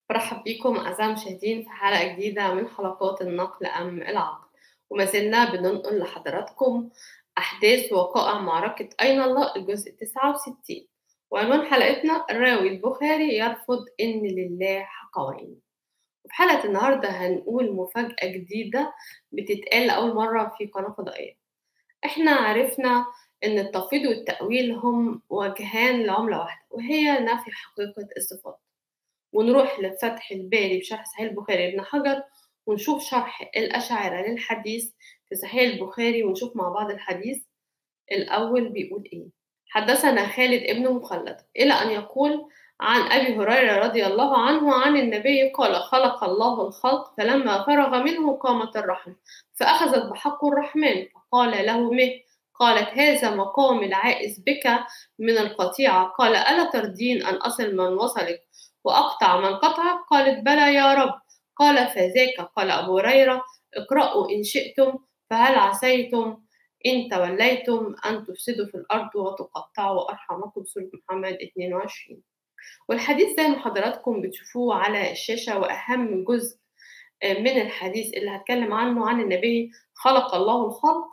برحب بيكم أعزائي المشاهدين في حلقة جديدة من حلقات النقل أم العقل وما زلنا بننقل لحضراتكم أحداث وقائع معركة أين الله الجزء 69 وعنوان حلقتنا الراوي البخاري يرفض إن لله حقوين وفي حلقة النهاردة هنقول مفاجأة جديدة بتتقال لأول مرة في قناة فضائية إحنا عرفنا إن التفويض والتأويل هم وجهان لعملة واحدة وهي نفي حقيقة الصفات ونروح لفتح الباري بشرح صحيح البخاري ابن حجر ونشوف شرح الأشاعرة للحديث في صحيح البخاري ونشوف مع بعض الحديث الأول بيقول إيه حدثنا خالد ابن مخلد إلى أن يقول عن أبي هريرة رضي الله عنه عن النبي قال خلق الله الخلق فلما فرغ منه قامت الرحم فأخذت بحق الرحمن فقال له مه قالت هذا مقام العائز بك من القطيعة قال ألا ترضين أن أصل من وصلك وأقطع من قطعك قالت بلى يا رب قال فذاك قال أبو هريرة اقرأوا إن شئتم فهل عسيتم إن توليتم أن تفسدوا في الأرض وتقطعوا أرحامكم سورة محمد 22 والحديث زي ما حضراتكم بتشوفوه على الشاشة وأهم جزء من الحديث اللي هتكلم عنه عن النبي خلق الله الخلق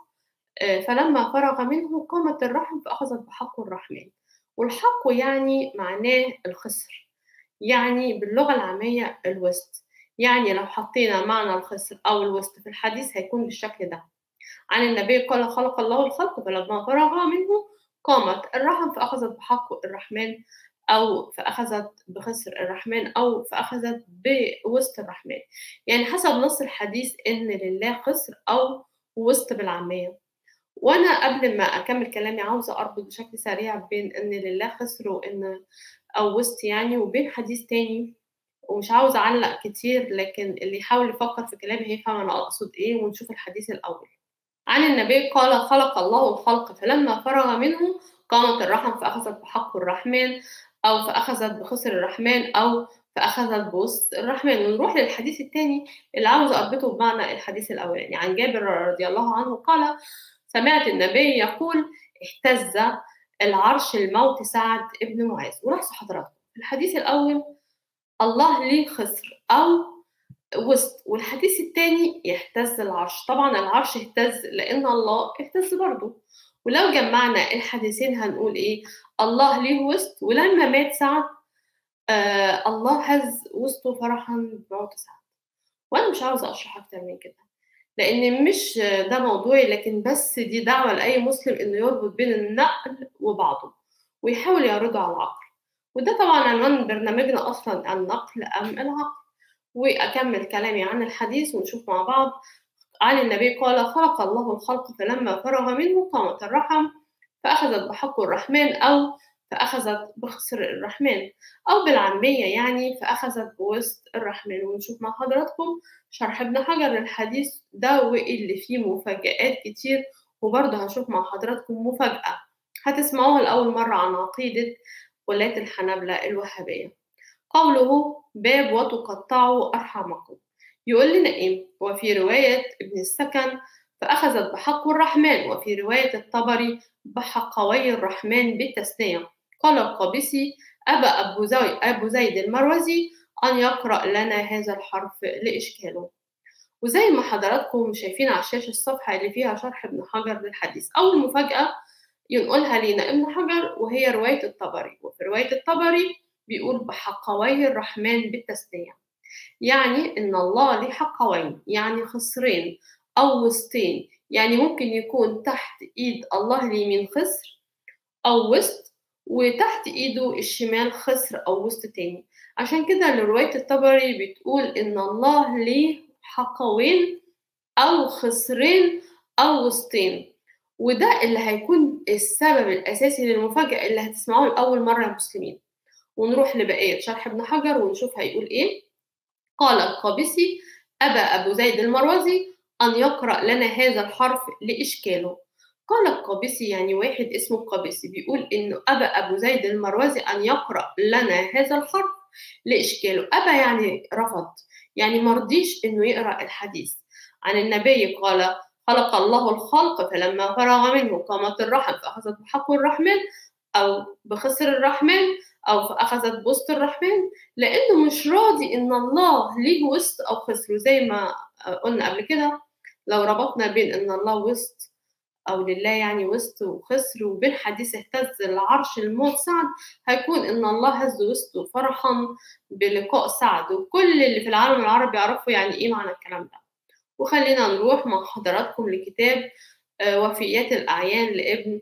فلما فرغ منه قامت الرحم فأخذت بحق الرحمن والحق يعني معناه الخسر يعني باللغة العامية الوسط يعني لو حطينا معنى الخسر أو الوسط في الحديث هيكون بالشكل ده عن النبي قال خلق الله الخلق فلما فرغ منه قامت الرحم فأخذت بحق الرحمن أو فأخذت بخسر الرحمن أو فأخذت بوسط الرحمن يعني حسب نص الحديث إن لله خسر أو وسط بالعامية وأنا قبل ما أكمل كلامي عاوزة أربط بشكل سريع بين إن لله خسر وإن أو وسط يعني وبين حديث تاني ومش عاوزة أعلق كتير لكن اللي يحاول يفكر في كلامي هيفهم أنا أقصد إيه ونشوف الحديث الأول عن النبي قال خلق الله الخلق فلما فرغ منه قامت الرحم فأخذت بحق الرحمن أو فأخذت بخسر الرحمن أو فأخذت بوسط الرحمن ونروح للحديث الثاني اللي عاوزة أربطه بمعنى الحديث الأولاني عن جابر رضي الله عنه قال سمعت النبي يقول اهتز العرش الموت سعد ابن معاذ ولاحظوا حضراتكم الحديث الأول الله ليه خسر أو وسط والحديث الثاني يهتز العرش طبعا العرش اهتز لأن الله اهتز برضه ولو جمعنا الحديثين هنقول إيه الله ليه وسط ولما مات سعد آه الله هز وسطه فرحا بموت سعد وأنا مش عاوزة أشرح أكتر من كده لان مش ده موضوعي لكن بس دي دعوه لاي مسلم انه يربط بين النقل وبعضه ويحاول يعرضه على العقل وده طبعا عنوان برنامجنا اصلا النقل ام العقل واكمل كلامي عن الحديث ونشوف مع بعض عن النبي قال خلق الله الخلق فلما فرغ منه قامت الرحم فاخذت بحق الرحمن او فأخذت بخسر الرحمن أو بالعامية يعني فأخذت بوسط الرحمن ونشوف مع حضراتكم شرح ابن حجر للحديث ده واللي فيه مفاجآت كتير وبرضه هنشوف مع حضراتكم مفاجأة هتسمعوها لأول مرة عن عقيدة ولاة الحنابلة الوهابية قوله باب وتقطعوا أرحامكم يقول لنا إيه وفي رواية ابن السكن فأخذت بحق الرحمن وفي رواية الطبري بحقوي الرحمن بالتثنية قال القابسي أبى أبو, زي أبو زيد المروزي أن يقرأ لنا هذا الحرف لإشكاله وزي ما حضراتكم شايفين على الشاشة الصفحة اللي فيها شرح ابن حجر للحديث أول مفاجأة ينقلها لنا ابن حجر وهي رواية الطبري وفي رواية الطبري بيقول بحقوي الرحمن بالتثنية يعني إن الله ليه حقوين يعني خسرين أو وسطين يعني ممكن يكون تحت إيد الله اليمين خسر أو وسط وتحت إيده الشمال خسر أو وسط تاني عشان كده رواية الطبري بتقول إن الله ليه حقوين أو خسرين أو وسطين وده اللي هيكون السبب الأساسي للمفاجأة اللي هتسمعوه لأول مرة يا مسلمين ونروح لبقية شرح ابن حجر ونشوف هيقول إيه قال القابسي أبى أبو زيد المروزي أن يقرأ لنا هذا الحرف لإشكاله قال القابسي يعني واحد اسمه القابسي بيقول إنه أبى أبو زيد المروزي أن يقرأ لنا هذا الحرف لإشكاله أبى يعني رفض يعني مرضيش إنه يقرأ الحديث عن النبي قال خلق الله الخلق فلما فرغ منه قامت الرحم فأخذت بحق الرحمن أو بخسر الرحمن أو فأخذت بوسط الرحمن لأنه مش راضي إن الله ليه وسط أو خسره زي ما قلنا قبل كده لو ربطنا بين إن الله وسط أو لله يعني وسط وخسر وبين حديث اهتز العرش الموت سعد هيكون إن الله هز وسطه فرحا بلقاء سعد وكل اللي في العالم العربي يعرفوا يعني إيه معنى الكلام ده وخلينا نروح مع حضراتكم لكتاب وفيات الأعيان لابن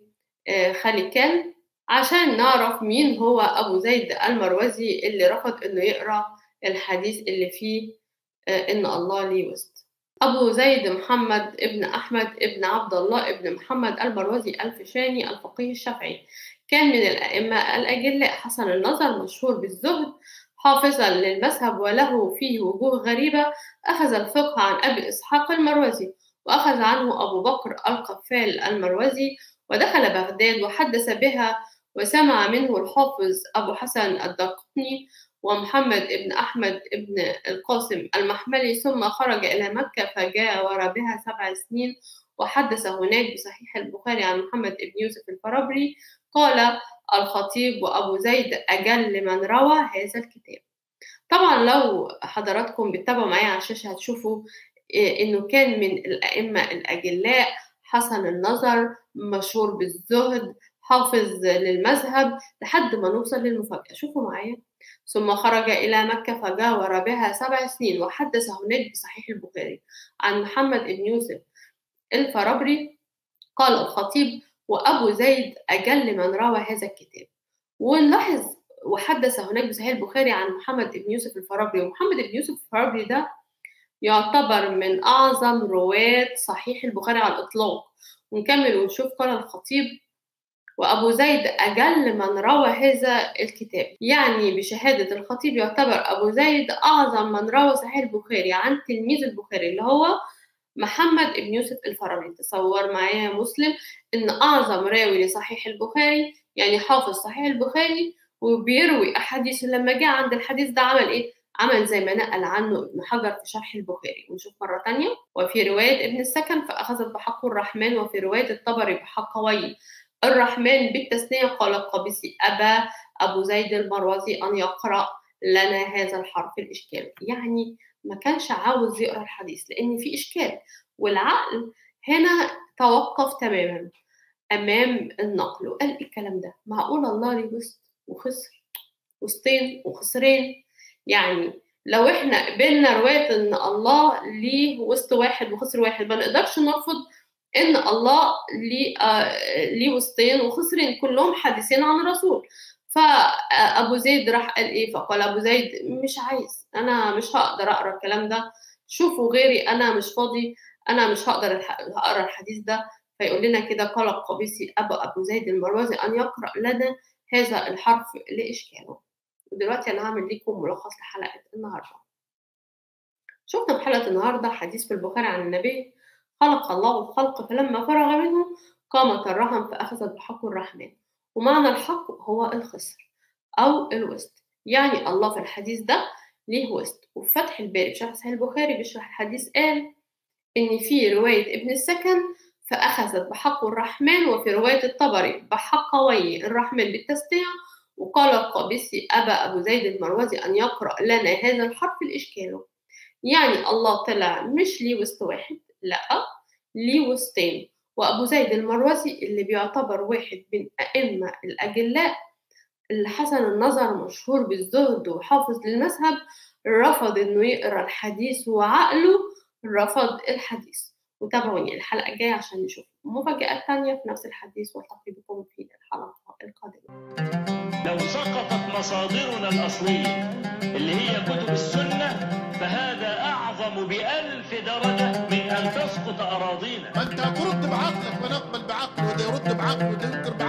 خالكان عشان نعرف مين هو أبو زيد المروزي اللي رفض إنه يقرأ الحديث اللي فيه إن الله ليه وسط أبو زيد محمد ابن أحمد ابن عبد الله ابن محمد المروزي الفشاني الفقيه الشافعي كان من الأئمة الأجلاء حسن النظر مشهور بالزهد حافظا للمذهب وله فيه وجوه غريبة أخذ الفقه عن أبي إسحاق المروزي وأخذ عنه أبو بكر القفال المروزي ودخل بغداد وحدث بها وسمع منه الحافظ أبو حسن الدقطني ومحمد بن أحمد بن القاسم المحملي ثم خرج إلى مكة فجاور بها سبع سنين وحدث هناك بصحيح البخاري عن محمد بن يوسف الفرابري قال الخطيب وأبو زيد أجل من روى هذا الكتاب طبعا لو حضراتكم بتتابعوا معايا على الشاشة هتشوفوا إنه كان من الأئمة الأجلاء حسن النظر مشهور بالزهد حافظ للمذهب لحد ما نوصل للمفاجأة شوفوا معايا ثم خرج إلى مكة فجاور بها سبع سنين وحدث هناك بصحيح البخاري عن محمد بن يوسف الفرابري قال الخطيب وأبو زيد أجل من روى هذا الكتاب ونلاحظ وحدث هناك بصحيح البخاري عن محمد بن يوسف الفرابري ومحمد بن يوسف الفرابري ده يعتبر من أعظم رواة صحيح البخاري على الإطلاق ونكمل ونشوف قال الخطيب وأبو زيد أجل من روى هذا الكتاب يعني بشهادة الخطيب يعتبر أبو زيد أعظم من روى صحيح البخاري عن تلميذ البخاري اللي هو محمد بن يوسف الفرابري تصور معايا يا مسلم إن أعظم راوي لصحيح البخاري يعني حافظ صحيح البخاري وبيروي أحاديث لما جاء عند الحديث ده عمل إيه؟ عمل زي ما نقل عنه ابن حجر في شرح البخاري ونشوف مرة تانية وفي رواية ابن السكن فأخذت بحق الرحمن وفي رواية الطبري بحقوي الرحمن بالتثنية قال القبيسي أبى أبو زيد المروزي أن يقرأ لنا هذا الحرف الإشكال يعني ما كانش عاوز يقرأ الحديث لأن في إشكال والعقل هنا توقف تماما أمام النقل وقال الكلام ده معقول الله ليه وسط وخسر وسطين وخسرين يعني لو احنا قبلنا رواية ان الله ليه وسط واحد وخسر واحد ما نقدرش نرفض ان الله ليه آه ليه وسطين وخسرين كلهم حديثين عن الرسول فابو زيد راح قال ايه فقال ابو زيد مش عايز انا مش هقدر اقرا الكلام ده شوفوا غيري انا مش فاضي انا مش هقدر اقرا الحديث ده فيقول لنا كده قال القبيسي ابا ابو زيد المروزي ان يقرا لنا هذا الحرف لاشكاله ودلوقتي انا هعمل لكم ملخص لحلقه النهارده شفنا في حلقه النهارده حديث في البخاري عن النبي خلق الله الخلق فلما فرغ منه قامت الرحم فأخذت بحق الرحمن ومعنى الحق هو الخسر أو الوسط يعني الله في الحديث ده ليه وسط وفي فتح الباري في شرح صحيح البخاري بيشرح الحديث قال إن في رواية ابن السكن فأخذت بحق الرحمن وفي رواية الطبري بحقوي الرحمن بالتسمية وقال القابسي أبى أبو زيد المروزي أن يقرأ لنا هذا الحرف الإشكال يعني الله طلع مش ليه وسط واحد لا ليه وسطين وأبو زيد المروزي اللي بيعتبر واحد من أئمة الأجلاء اللي حسن النظر مشهور بالزهد وحافظ للمذهب رفض إنه يقرأ الحديث وعقله رفض الحديث وتابعوني الحلقة الجاية عشان نشوف مفاجآت تانية في نفس الحديث والتقي بكم في الحلقة القادمة لو سقطت مصادرنا الأصلية اللي هي كتب السنة فهذا أعظم بألف درجة من أن تسقط أراضينا ما انت ترد بعقلك ونقبل بعقله وده يرد بعقله وده ينكر